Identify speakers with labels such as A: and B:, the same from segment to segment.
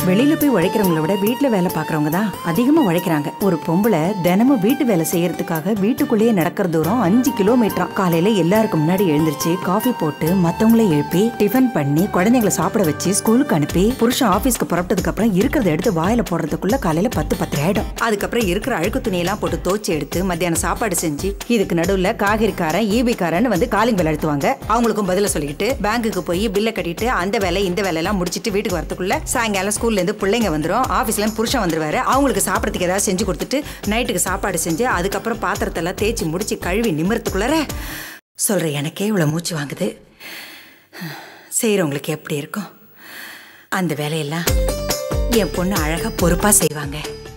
A: வெளியில போய் உழைக்கிறவங்கள விட வீட்டுல வேலை பாக்குறவங்க தான் அதிகமா உழைக்கிறாங்க ஒரு பொம்பளை தினமும் வீட்டு வேலை செய்யறதுக்காக வீட்டுக்குள்ளேயே நடக்கிற தூரம் அஞ்சு கிலோமீட்டரா காலையில எல்லாருக்கும் முன்னாடி எழுந்திருச்சு காஃபி போட்டு மத்தவங்கள எழுப்பி டிஃபன் பண்ணி குழந்தைங்களை சாப்பிட வச்சு ஸ்கூலுக்கு அனுப்பி புருஷன் ஆபீஸ்க்கு புறப்பட்டதுக்கு அப்புறம் இருக்கிறத எடுத்து வாயில போடுறதுக்குள்ள காலையில பத்து பத்து ஆயிடும் அதுக்கப்புறம் இருக்கிற அழுக்கு துணியெல்லாம் போட்டு தோச்சு எடுத்து மத்தியானம் சாப்பாடு செஞ்சு இதுக்கு நடுவுல காய்கறிக்காரன் ஈபிக்காரன் வந்து காலிங் வேலை எடுத்துவாங்க அவங்களுக்கும் பதில சொல்லிக்கிட்டு பேங்குக்கு போய் பில்லை கட்டிட்டு அந்த வேலை இந்த வேலையெல்லாம் முடிச்சிட்டு வீட்டுக்கு வரதுக்குள்ள சாயங்காலம் ஸ்கூல்ல இருந்து பிள்ளைங்க வந்துரும் ஆபீஸ்ல இருந்து புருஷன் வந்துருவாரு அவங்களுக்கு சாப்பிடறதுக்கு ஏதாவது செஞ்சு கொடுத்துட்டு நைட்டுக்கு சாப்பாடு செஞ்சு அதுக்கப்புறம் பாத்திரத்தெல்லாம் தேய்ச்சி முடிச்சு கழுவி நிமிரத்துக்குள்ளார சொல்ற எனக்கே இவ்வளவு மூச்சு வாங்குது செய்யறவங்களுக்கு எப்படி இருக்கும் அந்த வேலையெல்லாம் என் பொண்ணு அழகா பொறுப்பா செய்வாங்க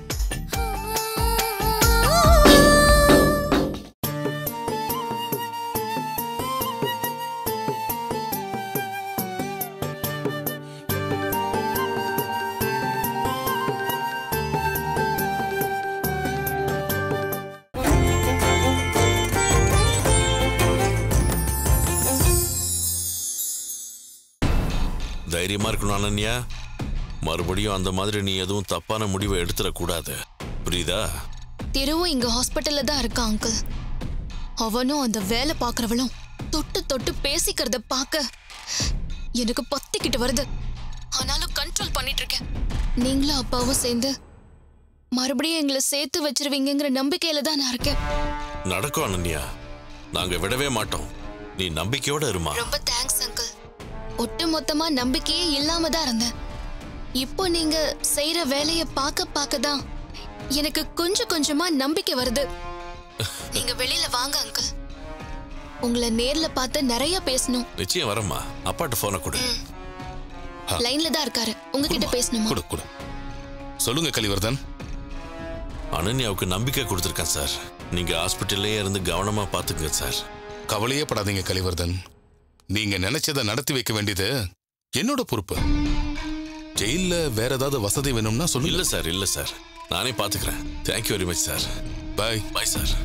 B: தைரியமா இருக்கணும் அனன்யா மறுபடியும் அந்த மாதிரி நீ எதுவும் தப்பான முடிவை எடுத்துடக்கூடாது புரியுதா
C: திருவும் இங்க ஹாஸ்பிட்டல்ல தான் இருக்கா அங்கிள் அவனும் அந்த வேலை பார்க்கறவளும் தொட்டு தொட்டு பேசிக்கிறத பார்க்க எனக்கு பத்திக்கிட்டு வருது ஆனாலும் கண்ட்ரோல் பண்ணிட்டு இருக்கேன் நீங்களும் அப்பாவும் சேர்ந்து மறுபடியும் எங்களை சேர்த்து வச்சிருவீங்கங்கிற நம்பிக்கையில தான் நான் இருக்கேன்
B: நடக்கும் அனன்யா நாங்க விடவே மாட்டோம் நீ நம்பிக்கையோட இருமா
C: ரொம்ப தேங்க்ஸ் அங்கிள் ஒட்டு மொத்தமா நம்பிக்கையே இல்லாம தான் இருந்தேன் இப்போ நீங்க செய்யற வேலைய பார்க்க பார்க்க தான் எனக்கு கொஞ்சம் கொஞ்சமா நம்பிக்கை வருது நீங்க வெளியில வாங்க அங்கிள் உங்களை நேர்ல பார்த்து நிறைய பேசணும்
B: நிச்சயம் வரமா அப்பாட்ட போனை கொடு
C: லைன்ல தான் இருக்காரு உங்ககிட்ட பேசணுமா
D: கொடு கொடு சொல்லுங்க கலிவர்தன்
B: அனன்யாவுக்கு நம்பிக்கை கொடுத்துருக்கேன் சார் நீங்க ஹாஸ்பிட்டல்லே இருந்து கவனமா பாத்துக்கங்க சார்
D: கவலையே படாதீங்க கலிவர்தன் நீங்க நினைச்சதை நடத்தி வைக்க வேண்டியது என்னோட பொறுப்பு ஜெயில்ல வேற ஏதாவது வசதி வேணும்னா
B: இல்ல
D: சொல்லுங்க
B: சார் இல்ல சார் நானே பாத்துக்கிறேன் thank you very much sir
D: bye
B: bye sir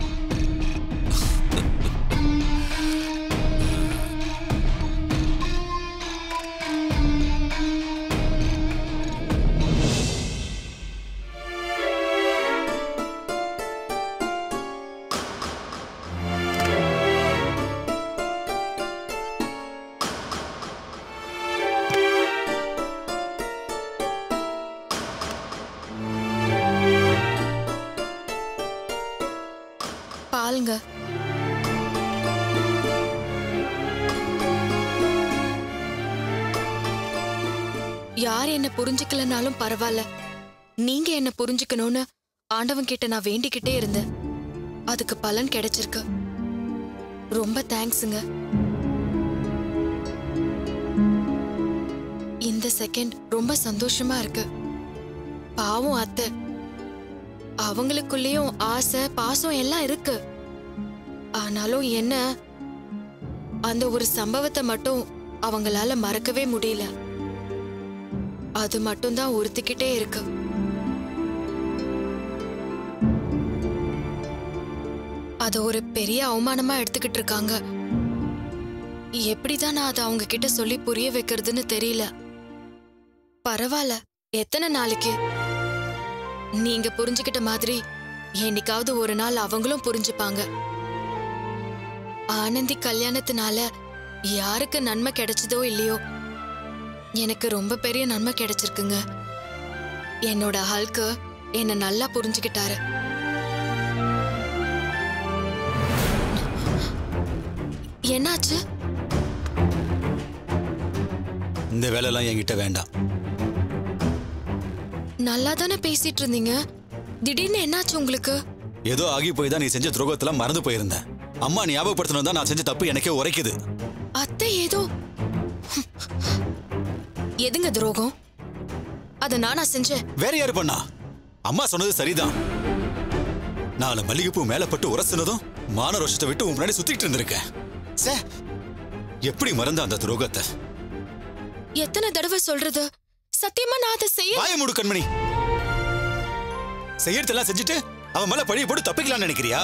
C: பாருங்க யார் என்ன புரிஞ்சுக்கலனாலும் பரவாயில்ல நீங்க என்ன புரிஞ்சுக்கணும்னு ஆண்டவன் கிட்ட நான் வேண்டிக்கிட்டே இருந்தேன் அதுக்கு பலன் கிடைச்சிருக்கு ரொம்ப தேங்க்ஸுங்க இந்த செகண்ட் ரொம்ப சந்தோஷமா இருக்கு பாவம் அத்தை அவங்களுக்குள்ளேயும் ஆசை பாசம் எல்லாம் இருக்கு ஆனாலும் என்ன அந்த ஒரு சம்பவத்தை மட்டும் அவங்களால மறக்கவே முடியல அது மட்டும்தான் உறுத்திக்கிட்டே இருக்கு அத ஒரு பெரிய அவமானமா எடுத்துக்கிட்டு இருக்காங்க எப்படிதான் நான் அதை அவங்க கிட்ட சொல்லி புரிய வைக்கிறதுன்னு தெரியல பரவாயில்ல எத்தனை நாளைக்கு நீங்க புரிஞ்சுக்கிட்ட மாதிரி என்னைக்காவது ஒரு நாள் அவங்களும் புரிஞ்சுப்பாங்க ஆனந்தி கல்யாணத்தினால யாருக்கு நன்மை கிடைச்சதோ இல்லையோ எனக்கு ரொம்ப பெரிய நன்மை கிடைச்சிருக்குங்க என்னோட ஹல்க்கு என்ன நல்லா புரிஞ்சுக்கிட்டாரு என்னாச்சு
E: இந்த வேலைலாம் என்கிட்ட வேண்டாம்
C: நல்லா தானே பேசிட்டு இருந்தீங்க திடீர்னு என்னாச்சு உங்களுக்கு
E: ஏதோ ஆகி போய் தான் நீ செஞ்ச துரோகத்தெல்லாம் மறந்து போயிருந்தேன் அம்மா ஞாபகப்படுத்தணும் தான் நான் செஞ்ச தப்பு எனக்கே உரைக்குது
C: அத்தை ஏதோ எதுங்க துரோகம் அத நானா செஞ்சேன்
E: வேற யாரு பண்ணா அம்மா சொன்னது சரிதான் நாலு மல்லிகைப்பூ மேல பட்டு உரசுனதும் மான ரோஷத்தை விட்டு உன் முன்னாடி சுத்திட்டு இருந்திருக்கேன் சே எப்படி மறந்த அந்த துரோகத்தை
C: எத்தனை தடவை சொல்றது சத்தியமா நான் அதை செய்ய
E: வாய மூடு கண்மணி செய்யறதெல்லாம் செஞ்சுட்டு அவன் மேல பழிய போட்டு தப்பிக்கலாம்னு நினைக்கிறியா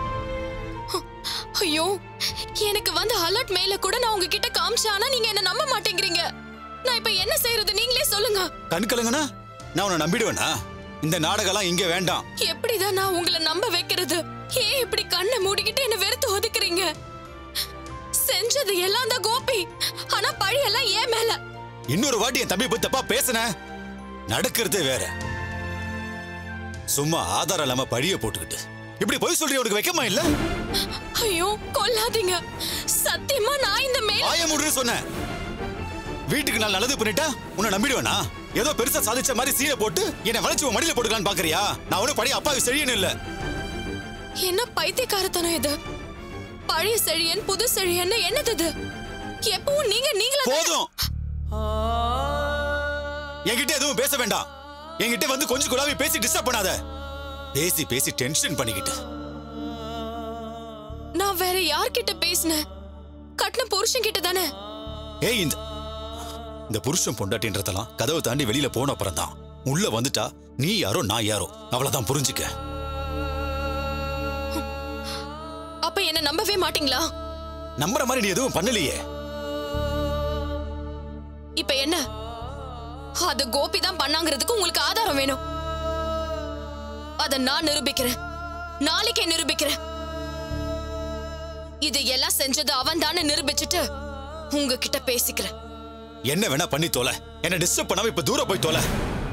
C: ஐயோ எனக்கு வந்து அலர்ட் மேல கூட நான் உங்ககிட்ட காமிச்சேன் ஆனா நீங்க என்ன நம்ப மாட்டேங்கிறீங்க நான் இப்ப என்ன செய்யறது நீங்களே சொல்லுங்க
E: கண் கலங்கனா நான் உன்னை நம்பிடுவேனா இந்த நாடகம்லாம் இங்க வேண்டாம்
C: எப்படிதான் நான் உங்களை நம்ப வைக்கிறது ஏன் இப்படி கண்ணை மூடிக்கிட்டு என்ன வெறுத்து ஒதுக்குறீங்க செஞ்சது எல்லாம் தான் கோபி ஆனா பழி எல்லாம் ஏன் மேல
E: இன்னொரு வாட்டி என் தம்பி போய் தப்பா பேசுன நடக்கிறதே வேற சும்மா ஆதாரம் இல்லாம பழிய போட்டுக்கிட்டு இப்படி போய் சொல்றீ உனக்கு வைக்கமா இல்ல
C: ஐயோ கொல்லாதீங்க சத்தியமா நான் இந்த மேல
E: ஆய முடிவு சொன்னேன் வீட்டுக்கு நான் நல்லது பண்ணிட்டா உன்னை நம்பிடுவேனா ஏதோ பெருசா சாதிச்ச மாதிரி சீனை போட்டு என்னை வளைச்சு உன் மடியில போட்டுக்கலான்னு பாக்குறியா நான் ஒன்னும் படி அப்பாவுக்கு சரின்னு இல்ல
C: என்ன பைத்தியக்காரத்தனம் இது பழைய செழியன் புது செழியன் என்னது இது எப்பவும் நீங்க நீங்களா
E: போதும் என்கிட்ட எதுவும் பேச வேண்டாம் என்கிட்ட வந்து கொஞ்சம் கூடாவே பேசி டிஸ்டர்ப் பண்ணாத பேசி பேசி டென்ஷன் பண்ணிக்கிட்டு
C: நான் வேற யார்கிட்ட பேசினேன் கட்டின புருஷன் கிட்ட தானே
E: ஏய் இந்த இந்த புருஷன் பொண்டாட்டின்றதெல்லாம் கதவை தாண்டி வெளியில போன அப்புறம் தான் உள்ள வந்துட்டா நீ யாரோ நான் யாரோ அவ்வளவுதான் புரிஞ்சுக்க
C: அப்ப என்ன நம்பவே மாட்டீங்களா
E: நம்புற மாதிரி நீ எதுவும் பண்ணலையே
C: இப்ப என்ன அது கோபி தான் பண்ணாங்கிறதுக்கு உங்களுக்கு ஆதாரம் வேணும் அத நான் நிரூபிக்கிறேன் நாளைக்கே நிரூபிக்கிறேன் இது எல்லாம் செஞ்சது அவன் தானே நிரூபிச்சுட்டு உங்ககிட்ட பேசிக்கிறேன்
E: என்ன வேணா பண்ணி தோல என்ன டிஸ்டர்ப் பண்ணாம இப்ப தூரம் போய் தோல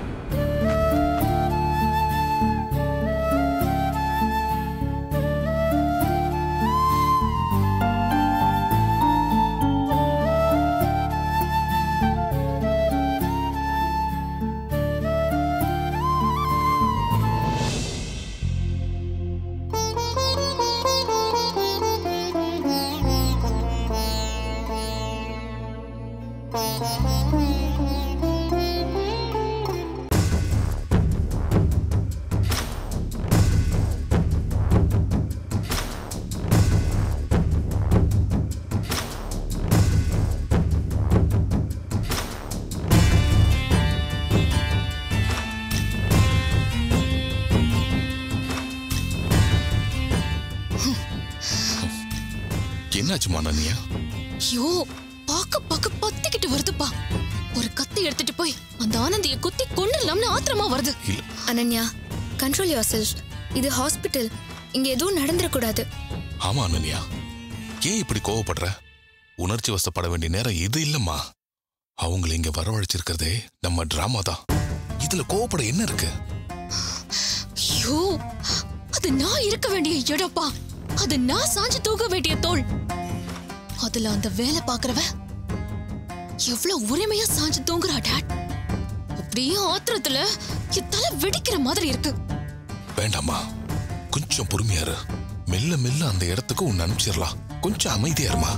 D: என்னாச்சுமா அனன்யா
C: ஐயோ பாக்க பாக்க பத்திக்கிட்டு வருதுப்பா ஒரு கத்தி எடுத்துட்டு போய் அந்த ஆனந்திய குத்தி கொண்டுலாம்னு ஆத்திரமா வருது
D: இல்ல
F: அனன்யா கண்ட்ரோல் யுவர் செல்ஃப் இது ஹாஸ்பிட்டல் இங்க எதுவும் நடந்துடக்கூடாது
D: ஆமா அனன்யா ஏன் இப்படி கோவப்படுற உணர்ச்சி வசப்பட வேண்டிய நேரம் இது இல்லம்மா அவங்கள இங்க வரவழைச்சிருக்கிறதே நம்ம டிராமா தான் இதுல கோவப்பட என்ன இருக்கு
C: ஐயோ அது நான் இருக்க வேண்டிய இடப்பா அது நான் சாஞ்சு தூக்க வேண்டிய தோள் அதுல அந்த வேலை பாக்குறவ எவ்வளவு உரிமையா சாஞ்சு தூங்குறா டாட் அப்படியே ஆத்திரத்துல என் தலை வெடிக்கிற மாதிரி இருக்கு
D: வேண்டாம்மா கொஞ்சம் பொறுமையா இரு மெல்ல மெல்ல அந்த இடத்துக்கு உன்னை அனுப்பிச்சிடலாம் கொஞ்சம் அமைதியா இருமா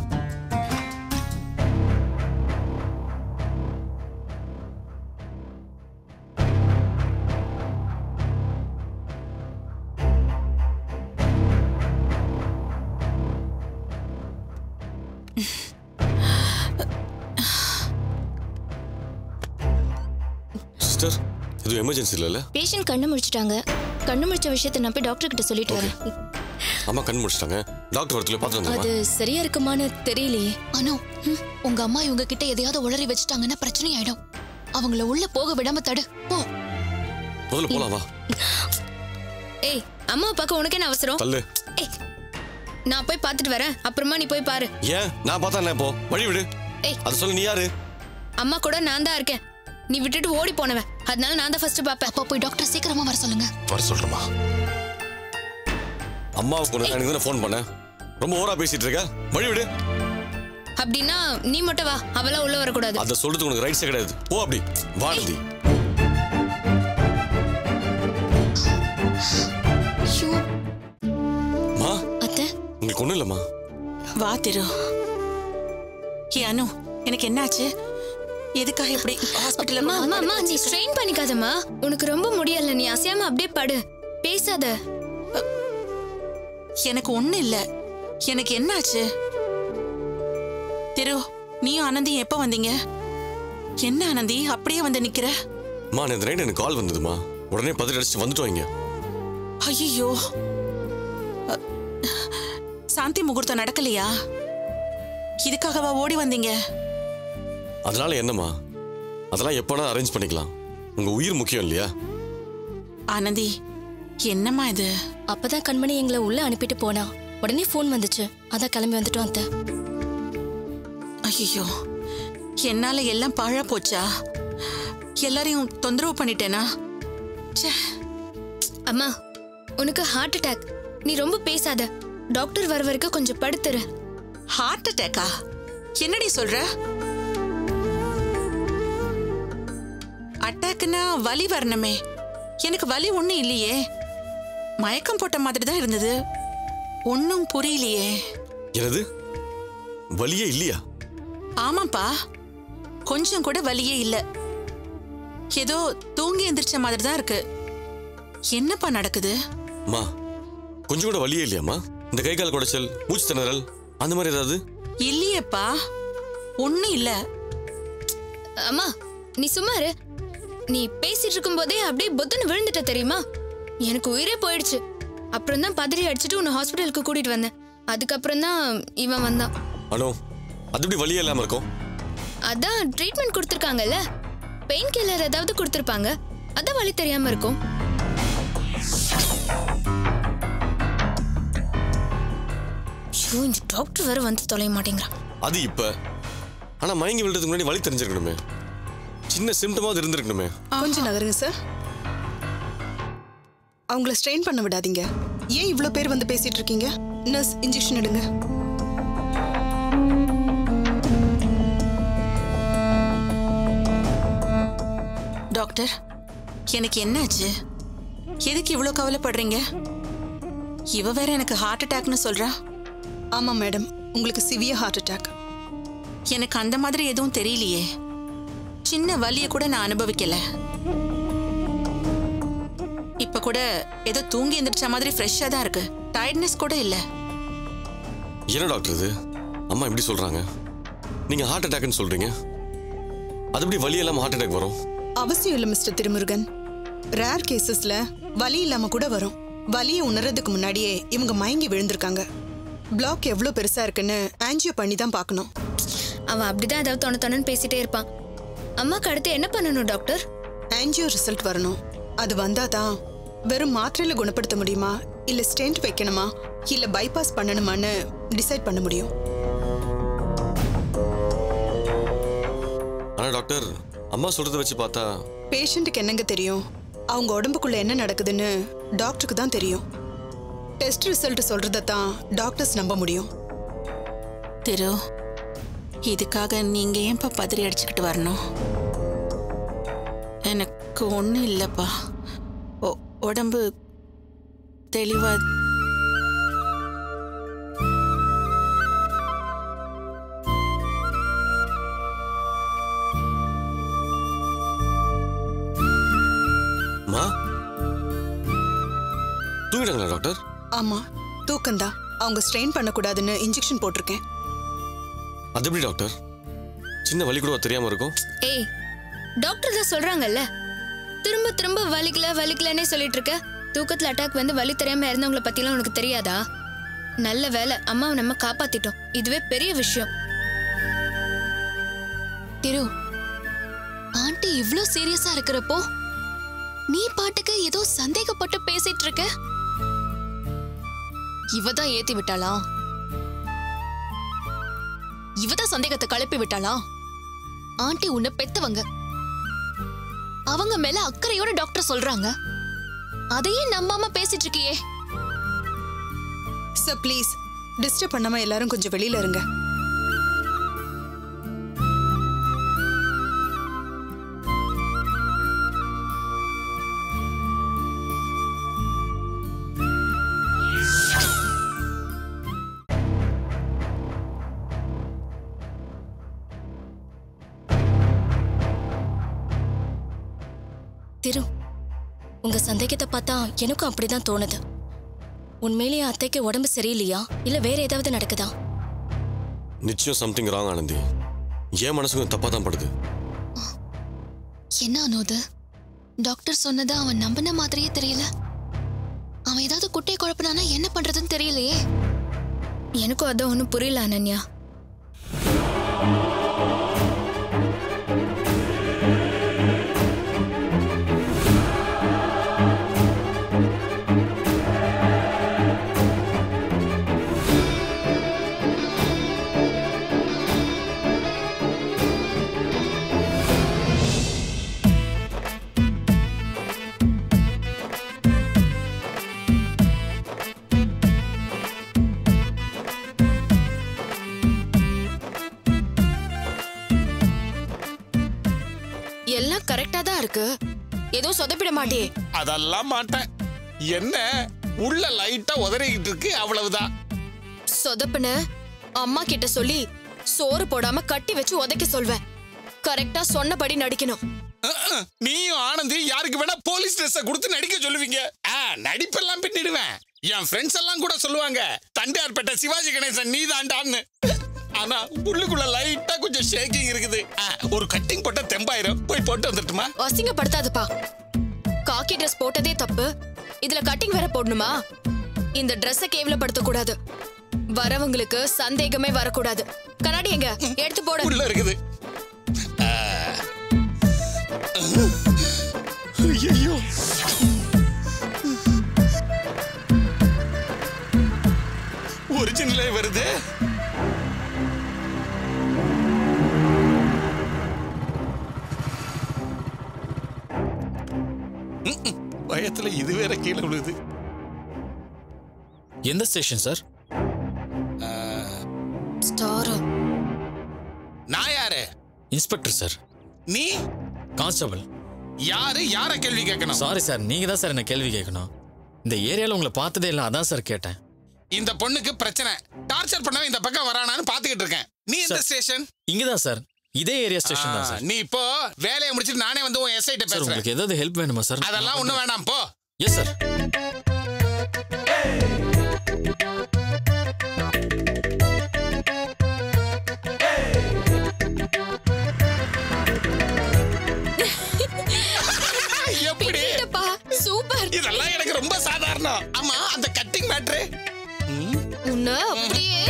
G: சிஸ்டர் இது எமர்ஜென்சி இல்லைல்ல
F: பேஷண்ட் கண்ணு முடிச்சிட்டாங்க கண்ணு முடிச்ச விஷயத்தை நான் போய் டாக்டர் கிட்ட சொல்லிட்டு வரேன்
G: அம்மா கண் முடிச்சிட்டாங்க டாக்டர் வரத்துல பார்த்து வந்துருமா
F: அது சரியா இருக்குமான்னு தெரியலையே
C: அனு உங்க அம்மா இவங்க கிட்ட எதையாவது உளறி வச்சுட்டாங்கன்னா பிரச்சனை ஆயிடும் அவங்கள உள்ள போக விடாம தடு போ
G: முதல்ல போலாம் வா
F: ஏய் அம்மா பார்க்க உனக்கு என்ன அவசரம்
G: தள்ளு
F: ஏய் நான் போய் பார்த்துட்டு வரேன் அப்புறமா நீ போய் பாரு
G: ஏன் நான் பார்த்தா என்ன இப்போ வழி விடு
F: ஏய்.
G: அது சொல்லு நீ யாரு
F: அம்மா கூட நான் தான் இருக்கேன் நீ விட்டுட்டு ஓடி போனவன் அதனால நான் தான் ஃபர்ஸ்ட் பாப்பேன்
C: அப்பா போய் டாக்டர் சீக்கிரமா வர சொல்லுங்க
D: வர சொல்றமா
G: அம்மாவுக்கு ஒன்று எனக்கு தானே ஃபோன் பண்ணேன் ரொம்ப ஓவரா பேசிட்டு இருக்க வழி விடு
F: அப்படின்னா நீ மட்டும் வா அவளாம் உள்ள வரக்கூடாது
G: அதை சொல்றதுக்கு உனக்கு ரைட்ஸே கிடையாது போ அப்படி வானதி
C: ஐயோ
G: மா
C: அத்தை
G: உங்களுக்கு ஒண்ணும் இல்லம்மா
H: வா திரு ஏ அனு எனக்கு என்னாச்சு எதுக்காக இப்படி ஹாஸ்பிட்டல்ல
F: அம்மா அம்மா அம்மா நீ ஸ்ட்ரெயின் பண்ணிக்காதம்மா உனக்கு ரொம்ப முடியல நீ அசையாம அப்படியே படு பேசாத
H: எனக்கு ஒண்ணும் இல்ல எனக்கு என்னாச்சு திரு நீயும் ஆனந்தியும் எப்ப வந்தீங்க என்ன ஆனந்தி அப்படியே வந்து நிக்கிற
G: மா நேற்று நைட் எனக்கு கால் வந்ததுமா உடனே பதில் அடிச்சுட்டு வந்துட்டோம் இங்க
H: ஐயோ சாந்தி முகூர்த்தம் நடக்கலையா இதுக்காகவா ஓடி வந்தீங்க
G: அதனால என்னம்மா அதெல்லாம் எப்போனா அரேஞ்ச் பண்ணிக்கலாம் உங்க உயிர் முக்கியம் இல்லையா
H: ஆனந்தி என்னம்மா இது
I: அப்பதான் கண்மணி எங்களை உள்ள அனுப்பிட்டு போனா உடனே ஃபோன் வந்துச்சு அதான் கிளம்பி வந்துட்டோம் அத்தை
H: ஐயோ என்னால எல்லாம் பாழா போச்சா எல்லாரையும் தொந்தரவு பண்ணிட்டேனா ச்சே
F: அம்மா உனக்கு ஹார்ட் அட்டாக் நீ ரொம்ப பேசாத டாக்டர் வர வரைக்கும் கொஞ்சம் படுத்துரு
H: ஹார்ட் அட்டாக்கா என்னடி சொல்ற அட்டாக்னா வலி வரணுமே எனக்கு வலி ஒண்ணும் இல்லையே மயக்கம் போட்ட மாதிரி தான் இருந்தது ஒன்னும் புரியலையே
G: எனது வலியே இல்லையா
H: ஆமாப்பா கொஞ்சம் கூட வலியே இல்ல ஏதோ தூங்கி எந்திரிச்ச மாதிரி தான் இருக்கு என்னப்பா நடக்குது
G: அம்மா கொஞ்சம் கூட வலியே இல்லையாம்மா இந்த கை கால் குடைச்சல் மூச்சு திணறல் அந்த மாதிரி ஏதாவது
H: இல்லையேப்பா ஒன்னும் இல்ல
F: அம்மா நீ சும்மா இரு நீ பேசிட்டு இருக்கும்போதே அப்படியே பொத்துன்னு விழுந்துட்ட தெரியுமா எனக்கு உயிரே போயிடுச்சு அப்புறம் தான் பதறி அடிச்சுட்டு உன்னை ஹாஸ்பிட்டலுக்கு கூட்டிட்டு வந்தேன் அதுக்கப்புறம் தான் இவன் வந்தான்
G: அனோ அது எப்படி வலியே இல்லாம இருக்கும்
F: அதான் ட்ரீட்மெண்ட் கொடுத்துருக்காங்கல்ல பெயின் கில்லர் ஏதாவது கொடுத்துருப்பாங்க அதான் வலி தெரியாம இருக்கும் ஐயோ இந்த டாக்டர் வேற வந்து தொலைய மாட்டேங்கிறான்
G: அது இப்ப ஆனா மயங்கி விழுறதுக்கு முன்னாடி வலி தெரிஞ்சிருக்கணுமே சின்ன சிம்டமாவது இருந்திருக்கணுமே
J: கொஞ்சம் நகருங்க சார் அவங்கள ஸ்ட்ரெயின் பண்ண விடாதீங்க ஏன் இவ்வளோ பேர் வந்து பேசிட்டு இருக்கீங்க நர்ஸ் இன்ஜெக்ஷன் எடுங்க
H: டாக்டர் எனக்கு என்னாச்சு எதுக்கு இவ்வளோ கவலைப்படுறீங்க இவ வேற எனக்கு ஹார்ட் அட்டாக்னு சொல்றா
J: ஆமாம் மேடம் உங்களுக்கு சிவியர் ஹார்ட் அட்டாக்
H: எனக்கு அந்த மாதிரி எதுவும் தெரியலையே சின்ன வலிய கூட நான் அனுபவிக்கல இப்ப கூட ஏதோ தூங்கி எந்திரிச்ச மாதிரி ஃப்ரெஷ்ஷா தான் இருக்கு டயர்ட்னஸ் கூட இல்ல
G: என்ன டாக்டர் இது அம்மா எப்படி சொல்றாங்க நீங்க ஹார்ட் அட்டாக்னு சொல்றீங்க அது எப்படி வலி இல்லாம ஹார்ட் அட்டாக் வரும்
J: அவசியம் இல்லை மிஸ்டர் திருமுருகன் ரேர் கேசஸ்ல வலி இல்லாம கூட வரும் வலியை உணர்றதுக்கு முன்னாடியே இவங்க மயங்கி விழுந்திருக்காங்க பிளாக் எவ்வளோ பெருசா இருக்குன்னு ஆன்ஜியோ பண்ணி தான் பார்க்கணும்
F: அவன் அப்படிதான் ஏதாவது தொண தொணன்னு பேசிட்டே இருப்பான் அம்மாக்கு அடுத்து என்ன பண்ணணும் டாக்டர்
J: ஆன்ஜியோ ரிசல்ட் வரணும் அது வந்தாதான் வெறும் மாத்திரையில குணப்படுத்த முடியுமா இல்ல ஸ்டென்ட் வைக்கணுமா இல்ல பைபாஸ் பண்ணணுமான்னு டிசைட் பண்ண முடியும்
G: ஆனா டாக்டர் அம்மா சொல்றத வச்சு பார்த்தா
J: பேஷண்ட்டுக்கு என்னங்க தெரியும் அவங்க உடம்புக்குள்ள என்ன நடக்குதுன்னு டாக்டருக்கு தான் தெரியும் டெஸ்ட் ரிசல்ட் சொல்றதை தான் டாக்டர்ஸ் நம்ப முடியும்
H: திரு இதுக்காக நீங்க ஏன்பா பதறி அடிச்சுக்கிட்டு வரணும் எனக்கு ஒன்றும் இல்லைப்பா ஒ- உடம்பு தெளிவா
G: அம்மா தூங்கிட்டாங்களா டாக்டர்
J: ஆமா தூக்கம்தான் அவங்க ஸ்ட்ரெயின் பண்ணக்கூடாதுன்னு இன்ஜெக்ஷன் போட்டிருக்கேன்
G: அது எப்படி டாக்டர் சின்ன வலி கூட தெரியாம இருக்கும்
F: ஏய் டாக்டர் தான் சொல்றாங்கல்ல திரும்ப திரும்ப வலிக்கல வலிக்கலன்னே சொல்லிட்டு இருக்க தூக்கத்துல அட்டாக் வந்து வலி தெரியாம இறந்தவங்கள பத்திலாம் உனக்கு தெரியாதா நல்ல வேலை அம்மாவை நம்ம காப்பாத்திட்டோம் இதுவே பெரிய விஷயம்
C: திரு ஆண்டி இவ்ளோ சீரியஸா இருக்கிறப்போ நீ பாட்டுக்கு ஏதோ சந்தேகப்பட்டு பேசிட்டு இருக்க இவ தான் ஏத்தி விட்டாளா இவ தான் சந்தேகத்தை கிளப்பி விட்டாளா ஆண்டி உன்னை பெத்தவங்க அவங்க மேல அக்கறையோட டாக்டர் சொல்றாங்க அதையே நம்பாம பேசிட்டு இருக்கியே
J: சார் ப்ளீஸ் டிஸ்டர்ப் பண்ணாம எல்லாரும் கொஞ்சம் வெளியில இருங்க
I: திரு உங்க சந்தேகத்தை பார்த்தா எனக்கும் அப்படிதான் தோணுது உண்மையிலேயே அத்தைக்கு உடம்பு சரியில்லையா இல்ல வேற ஏதாவது நடக்குதா
G: நிச்சயம் சம்திங் ராங் ஆனந்தி என் மனசுக்கும் தப்பா தான் படுது
C: என்ன அனோது டாக்டர் சொன்னதை அவன் நம்பின மாதிரியே தெரியல அவன் ஏதாவது குட்டையை குழப்பினானா என்ன பண்றதுன்னு தெரியலையே
F: எனக்கும் அதான் ஒன்றும் புரியல அனன்யா எல்லாம் கரெக்டா தான் இருக்கு எதுவும் சொதப்பிட மாட்டியே
K: அதெல்லாம் மாட்டேன் என்ன உள்ள லைட்டா உதறிக்கிட்டு இருக்கு அவ்வளவுதான்
F: சொதப்புன அம்மா கிட்ட சொல்லி சோறு போடாம கட்டி வச்சு உதைக்க சொல்வேன் கரெக்டா சொன்னபடி நடிக்கணும்
K: அஹ், அஹ். நீயும் ஆனந்தி யாருக்கு வேணா போலீஸ் ட்ரெஸ் கொடுத்து நடிக்க சொல்லுவீங்க ஆ, நடிப்பெல்லாம் பின்னிடுவேன் என் ஃப்ரெண்ட்ஸ் எல்லாம் கூட சொல்லுவாங்க தண்டையார்பேட்டை சிவாஜி கணேசன் நீ தாண்டான்னு ஆனா உள்ளுக்குள்ள லைட்டா கொஞ்சம் ஷேக்கிங் இருக்குது ஆ, ஒரு கட்டிங் போட்ட தெம்பாயிரம் போய் போட்டு வந்துட்டுமா
F: அசிங்கப்படுத்தாதப்பா காக்கி ட்ரெஸ் போட்டதே தப்பு இதுல கட்டிங் வேற போடணுமா இந்த ட்ரெஸ்ஸ கேவலப்படுத்த கூடாது வரவங்களுக்கு சந்தேகமே வரக்கூடாது கண்ணாடி எங்க எடுத்து போடு
K: உள்ள இருக்குது ஐயோ ஒரிஜினலே வருது ம்ம். பயத்துல இது வேற கீழே விழுது
L: எந்த ஸ்டேஷன் சார்
F: ஸ்டார்
K: நான் யாரு
L: இன்ஸ்பெக்டர் சார்
K: நீ
L: கான்ஸ்டபிள்
K: யாரு யார கேள்வி கேட்கணும்
L: சாரி சார் நீங்க தான் சார் என்ன கேள்வி கேட்கணும் இந்த ஏரியால உங்களை பார்த்ததே இல்லை அதான் சார் கேட்டேன்
K: இந்த பொண்ணுக்கு பிரச்சனை டார்ச்சர் பண்ணவன் இந்த பக்கம் வரானான்னு பாத்துக்கிட்டு இருக்கேன் நீ எந்த
L: சார்.
K: ஸ்டேஷன்
L: இங்க தான் சார் இதே ஏரியா ஸ்டேஷன் தான் சார்
K: நீ இப்போ வேலையை முடிச்சிட்டு நானே வந்து உன் எஸ்ஐட்ட
L: சார்
K: பேசுறேன்
L: உங்களுக்கு ஏதாவது ஹெல்ப் வேணுமா சார்
K: அதெல்லாம் ஒண்ணும் வேணாம் போ
L: எஸ் சார்
K: எப்படி
F: பிடிட்டப்பா சூப்பர்
K: இதெல்லாம் எனக்கு ரொம்ப சாதாரணம் ஆமா அந்த கட்டிங் மேட்ரு
F: உன்ன அப்படியே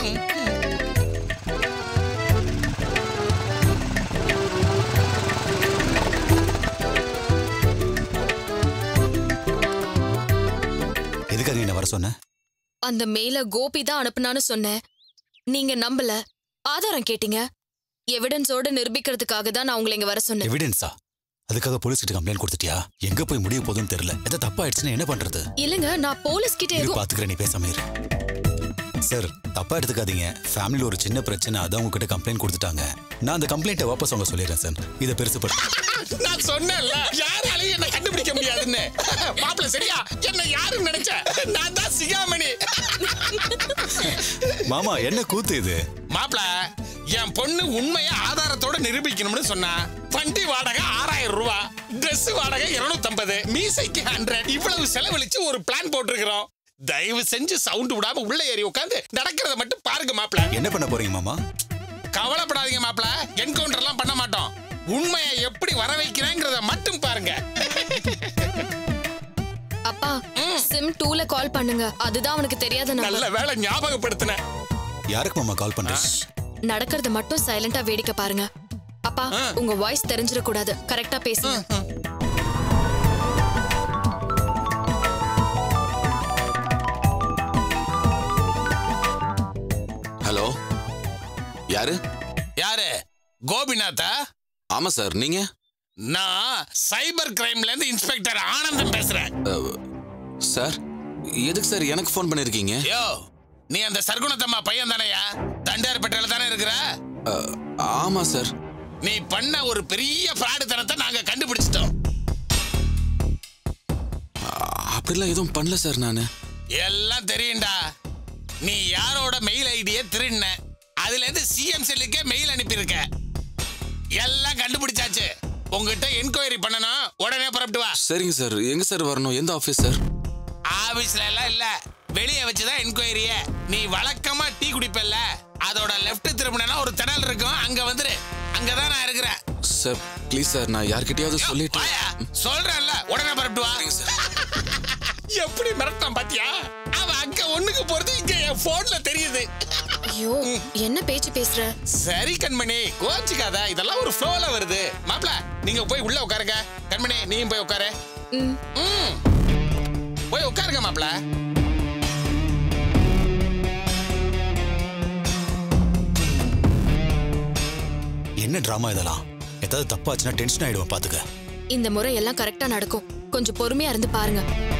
E: எதுக்காக என்ன வர சொன்ன
F: அந்த மேல கோபி தான் அனுப்புனான்னு சொன்னேன் நீங்க நம்பல ஆதாரம் கேட்டீங்க எவிடன்ஸோட நிரூபிக்கிறதுக்காக தான் நான் உங்களை இங்க வர சொன்னேன்
E: எவிடன்ஸா அதுக்காக போலீஸ் கிட்ட கம்ப்ளைண்ட் கொடுத்துட்டியா எங்க போய் முடிய போகுதுன்னு தெரியல எதாவது தப்பாயிடுச்சுன்னா என்ன பண்றது
F: இல்லங்க நான் போலீஸ் கிட்ட
E: இரு
F: எதுவும்
E: பாத்துக்கிறேன் நீ பேசாம இரு சார் தப்பா எடுத்துக்காதீங்க ஃபேமிலியில் ஒரு சின்ன பிரச்சனை அதான் உங்ககிட்ட கம்ப்ளைண்ட் கொடுத்துட்டாங்க நான் அந்த கம்ப்ளைண்ட்டை வாபஸ் அவங்க சொல்லிடுறேன் சார் இதை பெருசு படுத்து
K: நான் சொன்னேன்ல யாராலையும் என்ன கண்டுபிடிக்க முடியாதுன்னு மாப்பிள்ள சரியா என்ன யாருன்னு நினைச்ச நான் தான் சிகாமணி
E: மாமா என்ன கூத்து இது
K: மாப்பிள என் பொண்ணு உண்மையை ஆதாரத்தோட நிரூபிக்கணும்னு சொன்னா வண்டி வாடகை ஆறாயிரம் ரூபாய் Dress வாடகை 250 மீசைக்கு ஹண்ட்ரட் இவ்வளவு செலவழிச்சு ஒரு பிளான் போட்டிருக்கிறோம் தயவு செஞ்சு சவுண்ட் விடாம உள்ள ஏறி உட்காந்து நடக்கிறத மட்டும் பாருங்க மாப்பிள
E: என்ன பண்ண போறீங்க மாமா
K: கவலைப்படாதீங்க மாப்பிள என்கவுண்டர் எல்லாம் பண்ண மாட்டோம் உண்மையை எப்படி வர வைக்கிறேங்கிறத மட்டும் பாருங்க
F: அப்பா சிம் டூல கால் பண்ணுங்க அதுதான் அவனுக்கு தெரியாத
K: நல்ல
F: நம்பர்
K: வேலை ஞாபகப்படுத்தின
E: யாருக்கு மாமா கால் பண்றேன்
F: நடக்கிறத மட்டும் சைலண்டா வேடிக்கை பாருங்க அப்பா உங்க வாய்ஸ் தெரிஞ்சிடக் கூடாது கரெக்டா பேசுங்க
G: ஹலோ யாரு
K: யாரு கோபிநாத்தா
G: ஆமா சார் நீங்க
K: நான் சைபர் கிரைம்ல இருந்து இன்ஸ்பெக்டர் ஆனந்தம் பேசுறேன்
G: சார் எதுக்கு சார் எனக்கு ஃபோன் பண்ணிருக்கீங்க
K: யோ நீ அந்த சர்க்குணத்தம்மா பையன் தானேயா தண்டார்பேட்டையில தானே இருக்கிற
G: ஆமா சார்
K: நீ பண்ண ஒரு பெரிய பிராடுத்தனத்தை நாங்க கண்டுபிடிச்சிட்டோம்
G: அப்படிலாம் எதுவும் பண்ணல சார் நான்
K: எல்லாம் தெரியும்டா நீ யாரோட மெயில் ஐடியை திருடின அதுல இருந்து சிஎம் செல்லுக்கே மெயில் அனுப்பியிருக்க எல்லாம் கண்டுபிடிச்சாச்சு உங்ககிட்ட என்கொயரி பண்ணணும் உடனே புறப்பட்டு வா
G: சரிங்க சார் எங்க சார் வரணும் எந்த ஆஃபீஸ் சார்
K: ஆபீஸ்ல எல்லாம் இல்ல வெளியே வச்சுதான் என்கொயரிய நீ வழக்கமா டீ குடிப்பல்ல அதோட லெஃப்ட் திரும்பினா ஒரு திடல் இருக்கும் அங்க வந்துரு அங்கதான் நான் இருக்கிறேன்
G: சார் ப்ளீஸ் சார் நான் யார்கிட்டயாவது சொல்லிட்டு
K: வாயா, சொல்றேன்ல உடனே புறப்பட்டு வா எப்படி மிரட்டான் பாத்தியா அவன் அங்க ஒண்ணுக்கு போறது இங்க என் போன்ல தெரியுது
F: ஐயோ என்ன பேச்சு பேசுற
K: சரி கண்மணி கோச்சுக்காத இதெல்லாம் ஒரு ஃப்ளோல வருது மாப்ள நீங்க போய் உள்ள உட்காருங்க கண்மணி நீயும் போய் உட்காரு ம். போய் உட்காருங்க மாப்ள
E: என்ன டிராமா இதெல்லாம் ஏதாவது தப்பாச்சுன்னா டென்ஷன் ஆயிடுவேன் பாத்துக்க
F: இந்த முறை எல்லாம் கரெக்டா நடக்கும் கொஞ்சம் பொறுமையா இருந்து பாருங்க